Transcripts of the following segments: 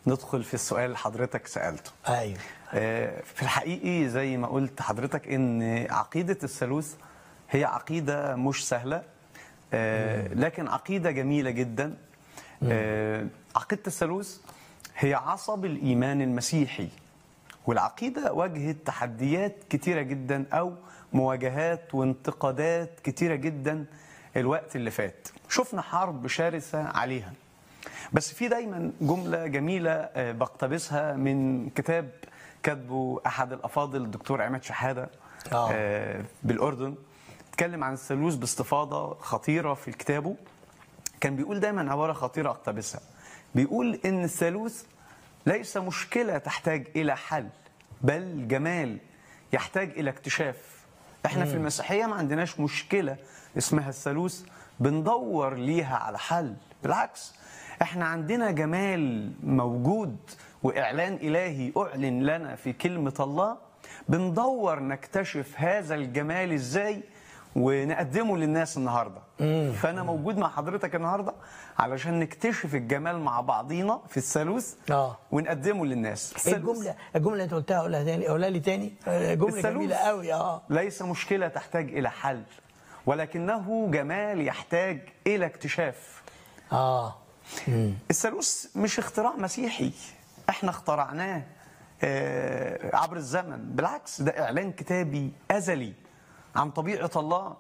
ندخل في السؤال اللي حضرتك سالته ايوه آه، في الحقيقي زي ما قلت حضرتك ان عقيده الثالوث هي عقيده مش سهله آه، لكن عقيده جميله جدا آه، عقيده الثالوث هي عصب الايمان المسيحي والعقيده واجهت تحديات كتيره جدا او مواجهات وانتقادات كتيره جدا الوقت اللي فات شفنا حرب شرسه عليها بس في دايما جمله جميله آه، بقتبسها من كتاب كاتبه احد الافاضل الدكتور عماد شحاده آه. آه، بالاردن اتكلم عن الثالوث باستفاضه خطيره في كتابه كان بيقول دايما عباره خطيره اقتبسها بيقول ان الثالوث ليس مشكله تحتاج الى حل بل جمال يحتاج الى اكتشاف احنا في المسيحيه ما عندناش مشكله اسمها الثالوث بندور ليها على حل بالعكس احنا عندنا جمال موجود واعلان الهي اعلن لنا في كلمه الله بندور نكتشف هذا الجمال ازاي ونقدمه للناس النهارده فانا موجود مع حضرتك النهارده علشان نكتشف الجمال مع بعضينا في الثالوث اه ونقدمه للناس ايه الثالوث الجمله الجمله اللي انت قلتها قولها تاني قولها لي تاني آه، جمله الثالوث جميله قوي اه ليس مشكله تحتاج الى حل ولكنه جمال يحتاج الى اكتشاف اه مم. الثالوث مش اختراع مسيحي احنا اخترعناه آه، عبر الزمن بالعكس ده اعلان كتابي ازلي عن طبيعه الله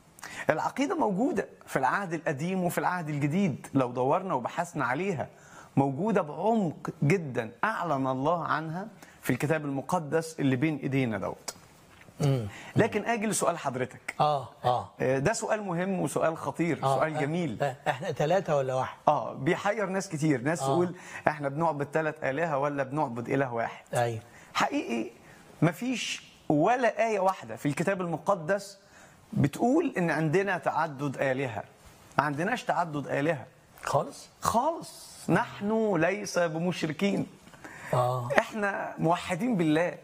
العقيده موجوده في العهد القديم وفي العهد الجديد لو دورنا وبحثنا عليها موجوده بعمق جدا اعلن الله عنها في الكتاب المقدس اللي بين ايدينا دوت مم. لكن اجي لسؤال حضرتك اه اه آه، ده سؤال مهم وسؤال خطير آه، سؤال آه، جميل آه، احنا ثلاثه ولا واحد اه بيحير ناس كتير ناس آه. تقول احنا بنعبد ثلاث آلهة ولا بنعبد إله واحد ايوه حقيقي مفيش ولا آية واحدة في الكتاب المقدس بتقول إن عندنا تعدد آلهة ما عندناش تعدد آلهة خالص خالص نحن ليس بمشركين اه احنا موحدين بالله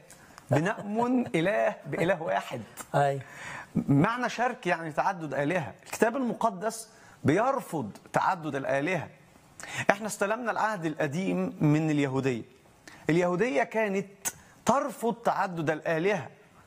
بنأمن إله بإله واحد ايوه معنى شرك يعني تعدد آلهة الكتاب المقدس بيرفض تعدد الآلهة احنا استلمنا العهد القديم من اليهودية اليهودية كانت ترفض تعدد الآلهة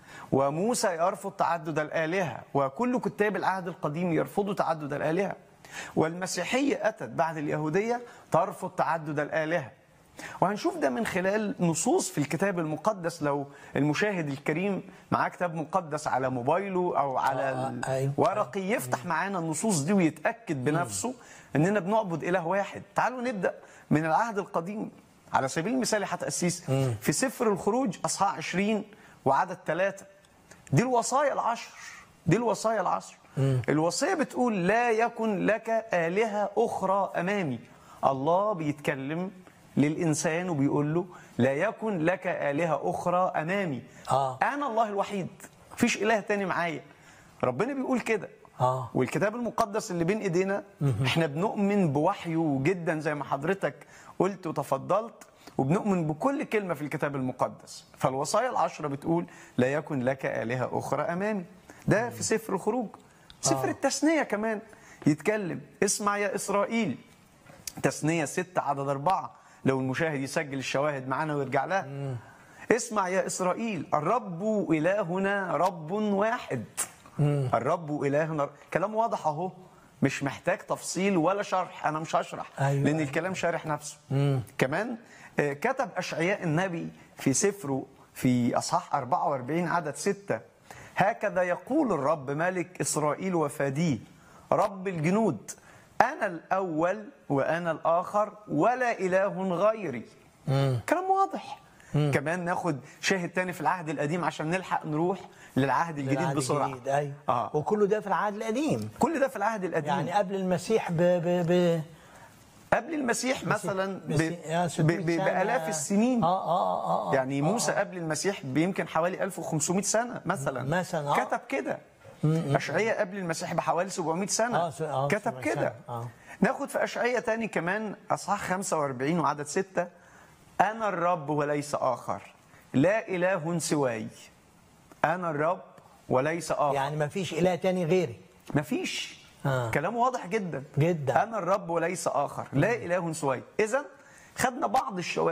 وموسى يرفض تعدد الآلهة وكل كتاب العهد القديم يرفضوا تعدد الآلهة والمسيحية أتت بعد اليهودية ترفض تعدد الآلهة وهنشوف ده من خلال نصوص في الكتاب المقدس لو المشاهد الكريم معاه كتاب مقدس على موبايله او على آه، أيوة. الورقي يفتح معانا النصوص دي ويتاكد بنفسه اننا بنعبد اله واحد تعالوا نبدا من العهد القديم على سبيل المثال يا تاسيس في سفر الخروج اصحاح 20 وعدد ثلاثة دي الوصايا العشر دي الوصايا العشر الوصيه بتقول لا يكن لك الهه اخرى امامي الله بيتكلم للانسان وبيقول له لا يكن لك الهه اخرى امامي آه. انا الله الوحيد مفيش اله تاني معايا ربنا بيقول كده آه. والكتاب المقدس اللي بين ايدينا احنا بنؤمن بوحيه جدا زي ما حضرتك قلت وتفضلت وبنؤمن بكل كلمة في الكتاب المقدس فالوصايا العشرة بتقول لا يكن لك آلهة أخرى أمامي ده في سفر الخروج سفر آه. التثنية كمان يتكلم اسمع يا إسرائيل تثنية ستة عدد أربعة لو المشاهد يسجل الشواهد معانا ويرجع لها اسمع يا إسرائيل الرب إلهنا رب واحد الرب إلهنا كلام واضح أهو مش محتاج تفصيل ولا شرح أنا مش هشرح أيوة. لأن الكلام شارح نفسه كمان آه، كتب أشعياء النبي في سفره في أصحاح 44 عدد 6 هكذا يقول الرب ملك إسرائيل وفاديه رب الجنود أنا الأول وأنا الآخر ولا إله غيري كلام واضح كمان ناخد شاهد تاني في العهد القديم عشان نلحق نروح للعهد الجديد العهد بسرعة الجديد، ايوه آه. وكله ده في العهد القديم كل ده في العهد القديم يعني قبل المسيح ب ب ب قبل المسيح مثلا ب... مسيح- يا ب... 600 ب... سنة. بآلاف السنين اه اه اه, آه. يعني موسى قبل المسيح بيمكن حوالي 1500 سنة مثلا مثلاً، آه. كتب كده أشعية قبل المسيح بحوالي 700 سنة آه، س- آه، كتب 700 كده سنة، آه. ناخد في أشعية تاني كمان أصحاح 45 وعدد 6 أنا الرب وليس آخر لا إله سواي أنا الرب وليس آخر يعني ما فيش اله تاني غيري مفيش آه. كلام واضح جدا جدا. انا الرب وليس اخر لا اله سواي اذا خدنا بعض الشواهد